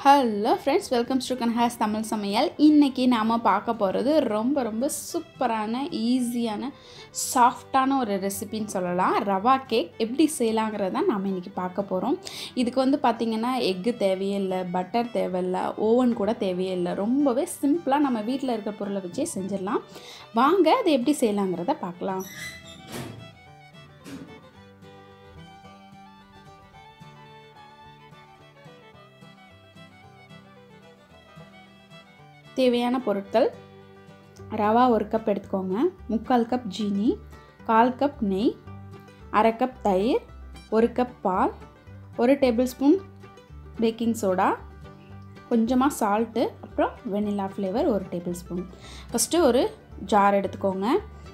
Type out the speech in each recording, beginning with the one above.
hello friends welcome to கன்ஹாஸ் தமிழ் சமையல் இன்றைக்கி நாம் பார்க்க போகிறது ரொம்ப ரொம்ப சூப்பரான ஈஸியான சாஃப்டான ஒரு ரெசிபின்னு சொல்லலாம் ரவா கேக் எப்படி செய்யலாங்கிறத நாம் இன்றைக்கி பார்க்க போகிறோம் இதுக்கு வந்து பார்த்திங்கன்னா எக்கு தேவையே இல்லை பட்டர் தேவையில்லை ஓவன் கூட தேவையே இல்லை ரொம்பவே சிம்பிளாக நம்ம வீட்டில் இருக்கிற பொருளை வச்சே செஞ்சிடலாம் வாங்க அது எப்படி செய்யலாங்கிறத பார்க்கலாம் தேவையான பொருட்கள் ரவா ஒரு கப் எடுத்துக்கோங்க முக்கால் கப் ஜீனி கால் கப் நெய் அரை கப் தயிர் ஒரு கப் பால் ஒரு டேபிள் ஸ்பூன் பேக்கிங் சோடா கொஞ்சமாக சால்ட்டு அப்புறம் வெனிலா ஃப்ளேவர் ஒரு டேபிள் ஸ்பூன் ஃபஸ்ட்டு ஒரு ஜார் எடுத்துக்கோங்க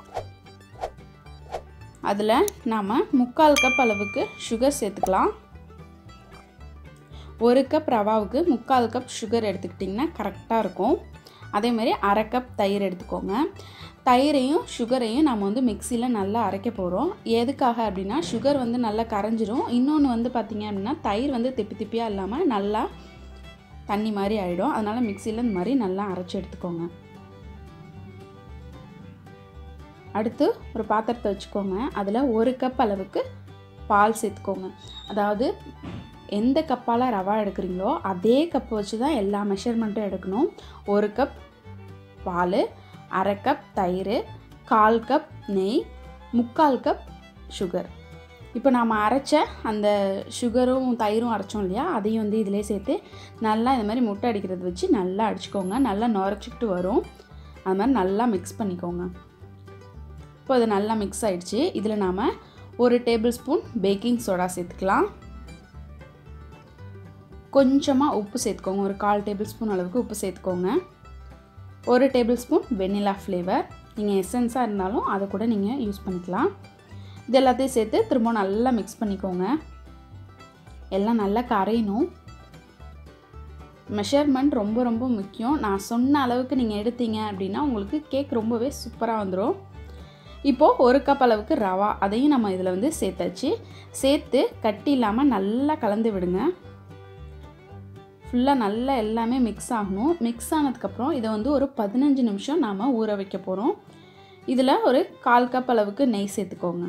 அதில் நாம் முக்கால் கப் அளவுக்கு சுகர் சேர்த்துக்கலாம் ஒரு கப் ரவாவுக்கு முக்கால் கப் சுகர் எடுத்துக்கிட்டிங்கன்னா கரெக்டாக இருக்கும் அதே மாதிரி அரை கப் தயிர் எடுத்துக்கோங்க தயிரையும் சுகரையும் நம்ம வந்து மிக்சியில் நல்லா அரைக்க போகிறோம் எதுக்காக அப்படின்னா சுகர் வந்து நல்லா கரைஞ்சிரும் இன்னொன்று வந்து பார்த்திங்க அப்படின்னா தயிர் வந்து திப்பி திப்பியாக இல்லாமல் நல்லா தண்ணி மாதிரி ஆகிடும் அதனால் மிக்சியில் இந்த மாதிரி நல்லா அரைச்சி எடுத்துக்கோங்க அடுத்து ஒரு பாத்திரத்தை வச்சுக்கோங்க அதில் ஒரு கப் அளவுக்கு பால் சேர்த்துக்கோங்க அதாவது எந்த கப்பால் ரவா எடுக்கிறீங்களோ அதே கப்பை வச்சு தான் எல்லா மெஷர்மெண்ட்டும் எடுக்கணும் ஒரு கப் பால் அரை கப் தயிர் கால் கப் நெய் முக்கால் கப் சுகர் இப்போ நாம் அரைச்ச அந்த சுகரும் தயிரும் அரைச்சோம் இல்லையா அதையும் வந்து இதிலே சேர்த்து நல்லா இந்த மாதிரி முட்டை அடிக்கிறது வச்சு நல்லா அடிச்சுக்கோங்க நல்லா நுரைச்சிக்கிட்டு வரும் அது மாதிரி நல்லா மிக்ஸ் பண்ணிக்கோங்க இப்போ அது நல்லா மிக்ஸ் ஆகிடுச்சு இதில் நாம் ஒரு டேபிள் ஸ்பூன் பேக்கிங் சோடா சேர்த்துக்கலாம் கொஞ்சமாக உப்பு சேர்த்துக்கோங்க ஒரு கால் டேபிள் ஸ்பூன் அளவுக்கு உப்பு சேர்த்துக்கோங்க ஒரு டேபிள் ஸ்பூன் வெண்ணிலா ஃப்ளேவர் நீங்கள் எசன்ஸாக இருந்தாலும் அதை கூட நீங்கள் யூஸ் பண்ணிக்கலாம் இது எல்லாத்தையும் சேர்த்து திரும்ப நல்லா மிக்ஸ் பண்ணிக்கோங்க எல்லாம் நல்லா கரையணும் மெஷர்மெண்ட் ரொம்ப ரொம்ப முக்கியம் நான் சொன்ன அளவுக்கு நீங்கள் எடுத்தீங்க அப்படின்னா உங்களுக்கு கேக் ரொம்பவே சூப்பராக வந்துடும் இப்போது ஒரு கப் அளவுக்கு ரவா அதையும் நம்ம இதில் வந்து சேர்த்தாச்சு சேர்த்து கட்டி இல்லாமல் நல்லா கலந்து விடுங்க ஃபுல்லாக நல்லா எல்லாமே மிக்ஸ் ஆகணும் மிக்ஸ் ஆனதுக்கப்புறம் இதை வந்து ஒரு பதினஞ்சு நிமிஷம் நாம் ஊற வைக்க போகிறோம் இதில் ஒரு கால் கப் அளவுக்கு நெய் சேர்த்துக்கோங்க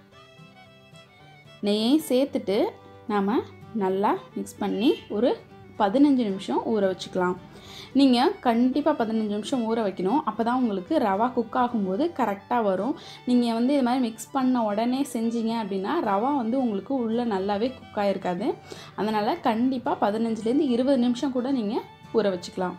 நெய்யை சேர்த்துட்டு நாம் நல்லா மிக்ஸ் பண்ணி ஒரு பதினஞ்சு நிமிஷம் ஊற வச்சுக்கலாம் நீங்கள் கண்டிப்பாக பதினஞ்சு நிமிஷம் ஊற வைக்கணும் அப்போ தான் உங்களுக்கு ரவா குக் ஆகும்போது கரெக்டாக வரும் நீங்கள் வந்து இது மாதிரி மிக்ஸ் பண்ண உடனே செஞ்சீங்க அப்படின்னா ரவா வந்து உங்களுக்கு உள்ளே நல்லாவே குக் ஆகிருக்காது அதனால் கண்டிப்பாக பதினஞ்சுலேருந்து இருபது நிமிஷம் கூட நீங்கள் ஊற வச்சுக்கலாம்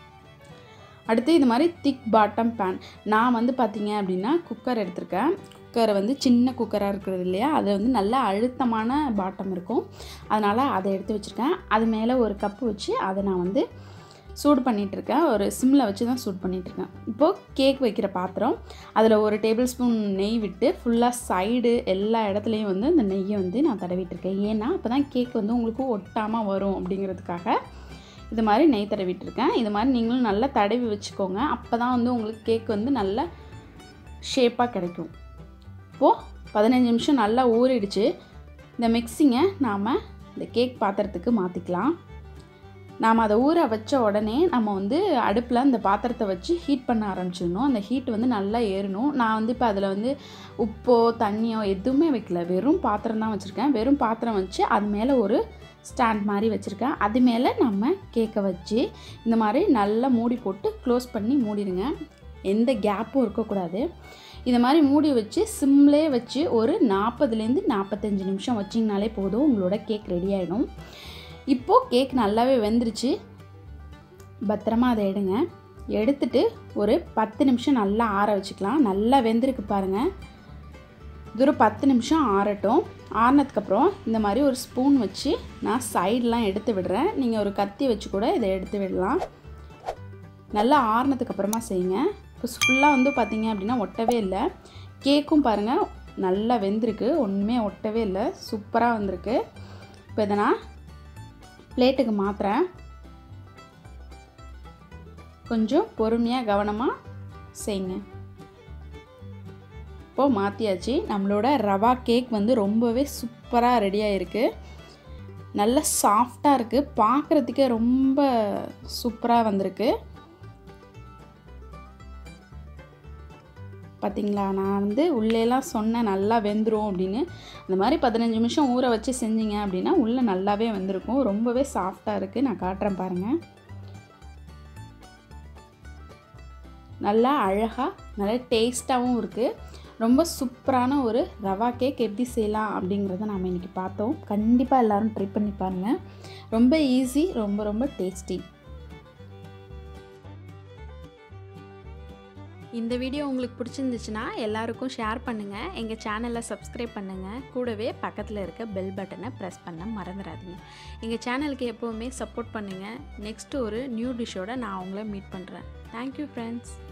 அடுத்து இது மாதிரி திக் பாட்டம் பேன் நான் வந்து பார்த்தீங்க அப்படின்னா குக்கர் எடுத்திருக்கேன் குக்கரை வந்து சின்ன குக்கராக இருக்கிறது இல்லையா அது வந்து நல்ல அழுத்தமான பாட்டம் இருக்கும் அதனால் அதை எடுத்து வச்சுருக்கேன் அது மேலே ஒரு கப்பு வச்சு அதை நான் வந்து சூடு பண்ணிகிட்ருக்கேன் ஒரு சிம்மில் வச்சு தான் சூடு பண்ணிகிட்ருக்கேன் இப்போது கேக் வைக்கிற பாத்திரம் அதில் ஒரு டேபிள் ஸ்பூன் நெய் விட்டு ஃபுல்லாக சைடு எல்லா இடத்துலையும் வந்து இந்த நெய்யை வந்து நான் தடவிட்டுருக்கேன் ஏன்னா அப்போ தான் கேக் வந்து உங்களுக்கு ஒட்டாமல் வரும் அப்படிங்கிறதுக்காக இது மாதிரி நெய் தடவிட்டுருக்கேன் இது மாதிரி நீங்களும் நல்லா தடவி வச்சுக்கோங்க அப்போ தான் வந்து உங்களுக்கு கேக் வந்து நல்ல ஷேப்பாக கிடைக்கும் இப்போது பதினஞ்சு நிமிஷம் நல்லா ஊறிடுச்சு இந்த மிக்ஸிங்கை நாம் இந்த கேக் பாத்திரத்துக்கு மாற்றிக்கலாம் நாம் அதை ஊற வச்ச உடனே நம்ம வந்து அடுப்பில் அந்த பாத்திரத்தை வச்சு ஹீட் பண்ண ஆரம்பிச்சிடணும் அந்த ஹீட் வந்து நல்லா ஏறணும் நான் வந்து இப்போ அதில் வந்து உப்போ தண்ணியோ எதுவுமே வைக்கல வெறும் பாத்திரம் தான் வச்சுருக்கேன் வெறும் பாத்திரம் வச்சு அது மேலே ஒரு ஸ்டாண்ட் மாதிரி வச்சுருக்கேன் அது மேலே நம்ம கேக்கை வச்சு இந்த மாதிரி நல்லா மூடி போட்டு க்ளோஸ் பண்ணி மூடிடுங்க எந்த கேப்பும் இருக்கக்கூடாது இந்த மாதிரி மூடி வச்சு சிம்லே வச்சு ஒரு நாற்பதுலேருந்து நாற்பத்தஞ்சு நிமிஷம் வச்சிங்கனாலே போதும் உங்களோட கேக் ரெடி ஆகிடும் இப்போது கேக் நல்லாவே வெந்துருச்சு பத்திரமா அதை எடுங்க எடுத்துட்டு ஒரு பத்து நிமிஷம் நல்லா ஆற வச்சுக்கலாம் நல்லா வெந்திருக்கு பாருங்கள் இது ஒரு பத்து நிமிஷம் ஆறட்டும் ஆறினதுக்கப்புறம் இந்த மாதிரி ஒரு ஸ்பூன் வச்சு நான் சைடெலாம் எடுத்து விடுறேன் நீங்கள் ஒரு கத்தி வச்சு கூட இதை எடுத்து விடலாம் நல்லா ஆறினதுக்கப்புறமா செய்யுங்க இப்போ ஃபுல்லாக வந்து பார்த்திங்க அப்படின்னா ஒட்டவே இல்லை கேக்கும் பாருங்கள் நல்லா வெந்திருக்கு ஒன்றுமே ஒட்டவே இல்லை சூப்பராக வந்திருக்கு இப்போ இதை நான் பிளேட்டுக்கு மாற்றுறேன் கொஞ்சம் பொறுமையாக கவனமாக செய்யுங்க இப்போது மாற்றியாச்சு நம்மளோட ரவா கேக் வந்து ரொம்பவே சூப்பராக ரெடி ஆகிருக்கு நல்ல சாஃப்டாக இருக்குது பார்க்குறதுக்கே ரொம்ப சூப்பராக வந்திருக்கு பார்த்தீங்களா நான் வந்து உள்ளேலாம் சொன்னேன் நல்லா வெந்துடும் அப்படின்னு அந்த மாதிரி பதினஞ்சு நிமிஷம் ஊற வச்சு செஞ்சீங்க அப்படின்னா உள்ளே நல்லாவே வந்திருக்கும் ரொம்பவே சாஃப்டாக இருக்குது நான் காட்டுறேன் பாருங்கள் நல்லா அழகாக நல்லா டேஸ்ட்டாகவும் இருக்குது ரொம்ப சூப்பரான ஒரு ரவா கேக் எப்படி செய்யலாம் அப்படிங்கிறத நாம் இன்றைக்கி பார்த்தோம் கண்டிப்பாக எல்லோரும் ட்ரை பண்ணி பாருங்கள் ரொம்ப ஈஸி ரொம்ப ரொம்ப டேஸ்டி இந்த வீடியோ உங்களுக்கு பிடிச்சிருந்துச்சுன்னா எல்லாருக்கும் ஷேர் பண்ணுங்கள் எங்கள் சேனலை சப்ஸ்கிரைப் பண்ணுங்கள் கூடவே பக்கத்தில் இருக்க பெல் பட்டனை ப்ரெஸ் பண்ண மறந்துடாதீங்க எங்கள் சேனலுக்கு எப்போவுமே சப்போர்ட் பண்ணுங்கள் நெக்ஸ்ட்டு ஒரு நியூ டிஷ்ஷோட நான் உங்களை மீட் பண்ணுறேன் தேங்க்யூ ஃப்ரெண்ட்ஸ்